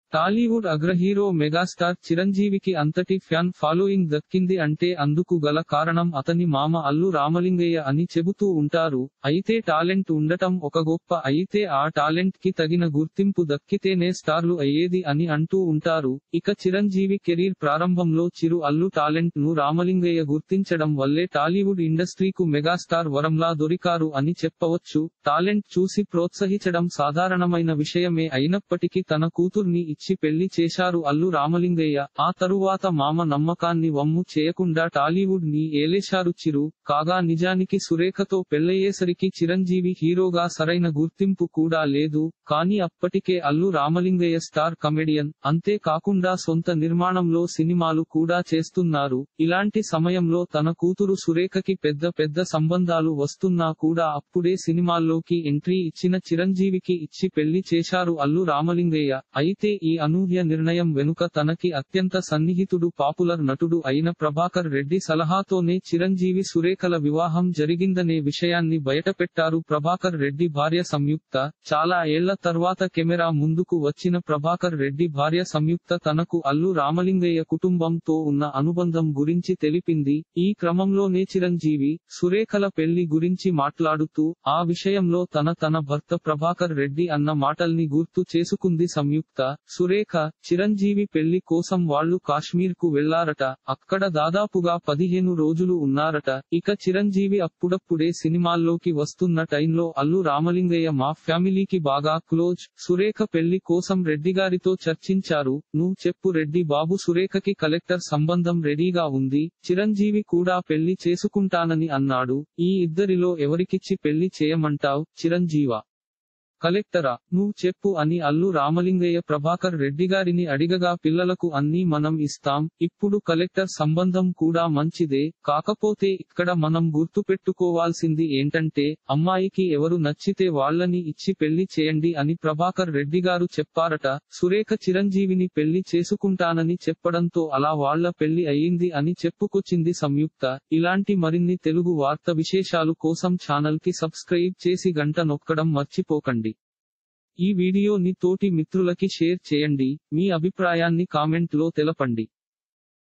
Tollywood అగ్రహీరో megastar చిరంజీవికి అంతటి fan following దక్కింది అంటే అందుకు గల కారణం అతని మామ అల్లు రామలింగయ్య అని చెబుతూ ఉంటారు అయితే టాలెంట్ ఉండటం ఒక గొప్ప అయితే ఆ టాలెంట్ కి తగిన గుర్తింపు దక్కితేనే స్టార్లు అయ్యేది అని అంటూ ఉంటారు ఇక చిరంజీవి కెరీర్ ప్రారంభంలో చిరు అల్లు టాలెంట్ ను రామలింగయ్య గుర్తించడం వల్లే టాలీవుడ్ ఇండస్ట్రీకు మెగాస్టార్ వరంలా దొరికారు అని చెప్పవచ్చు టాలెంట్ చూసి ప్రోత్సహించడం సాధారణమైన విషయమే అయినప్పటికీ తన కూతుర్ని ఇచ్చి పెళ్లి చేశారు అల్లు రామలింగయ్య ఆ తరువాత మామ నమ్మకాన్ని వమ్ము చేయకుండా టాలీవుడ్ ని ఏలేశారు చిరు కాగా నిజానికి సురేఖతో పెళ్లయ్యేసరికి చిరంజీవి హీరోగా సరైన గుర్తింపు కూడా లేదు కానీ అప్పటికే అల్లు రామలింగయ్య స్టార్ కమెడియన్ అంతే కాకుండా సొంత నిర్మాణంలో సినిమాలు కూడా చేస్తున్నారు ఇలాంటి సమయంలో తన కూతురు సురేఖకి పెద్ద పెద్ద సంబంధాలు వస్తున్నా కూడా అప్పుడే సినిమాల్లోకి ఎంట్రీ ఇచ్చిన చిరంజీవికి ఇచ్చి పెళ్లి చేశారు అల్లు రామలింగయ్య అయితే ఈ అనూహ్య నిర్ణయం వెనుక తనకి అత్యంత సన్నిహితుడు పాపులర్ నటుడు అయిన ప్రభాకర్ రెడ్డి సలహాతోనే చిరంజీవి సురేఖల వివాహం జరిగిందనే విషయాన్ని బయటపెట్టారు ప్రభాకర్ రెడ్డి భార్య సంయుక్త చాలా ఏళ్ల తర్వాత కెమెరా ముందుకు వచ్చిన ప్రభాకర్ రెడ్డి భార్య సంయుక్త తనకు అల్లు రామలింగయ్య కుటుంబంతో ఉన్న అనుబంధం గురించి తెలిపింది ఈ క్రమంలోనే చిరంజీవి సురేఖల పెళ్లి గురించి మాట్లాడుతూ ఆ విషయంలో తన తన భర్త ప్రభాకర్ రెడ్డి అన్న మాటల్ని గుర్తు చేసుకుంది సంయుక్త సురేఖ చిరంజీవి పెళ్లి కోసం వాళ్ళు కాశ్మీర్ కు వెళ్లారట అక్కడ దాదాపుగా పదిహేను రోజులు ఉన్నారట ఇక చిరంజీవి అప్పుడప్పుడే సినిమాల్లోకి వస్తున్న టైంలో అల్లు రామలింగయ్య మా ఫ్యామిలీకి బాగా క్లోజ్ సురేఖ పెళ్లి కోసం రెడ్డి గారితో చర్చించారు నువ్వు చెప్పు రెడ్డి బాబు సురేఖకి కలెక్టర్ సంబంధం రెడీగా ఉంది చిరంజీవి కూడా పెళ్లి చేసుకుంటానని అన్నాడు ఈ ఇద్దరిలో ఎవరికిచ్చి పెళ్లి చేయమంటావ్ చిరంజీవా కలెక్టరా నువ్వు చెప్పు అని అల్లు రామలింగయ్య ప్రభాకర్ రెడ్డి గారిని అడిగగా పిల్లలకు అన్నీ మనం ఇస్తాం ఇప్పుడు కలెక్టర్ సంబంధం కూడా మంచిదే కాకపోతే ఇక్కడ మనం గుర్తుపెట్టుకోవాల్సింది ఏంటంటే అమ్మాయికి ఎవరు నచ్చితే వాళ్ళని ఇచ్చి పెళ్లి చేయండి అని ప్రభాకర్ రెడ్డి గారు చెప్పారట సురేఖ చిరంజీవిని పెళ్లి చేసుకుంటానని చెప్పడంతో అలా వాళ్ళ పెళ్లి అయ్యింది అని చెప్పుకొచ్చింది సంయుక్త ఇలాంటి మరిన్ని తెలుగు వార్త విశేషాలు కోసం ఛానల్ కి సబ్స్క్రైబ్ చేసి గంట నొక్కడం మర్చిపోకండి ఈ వీడియోని తోటి మిత్రులకి షేర్ చేయండి మీ అభిప్రాయాన్ని కామెంట్ లో తెలపండి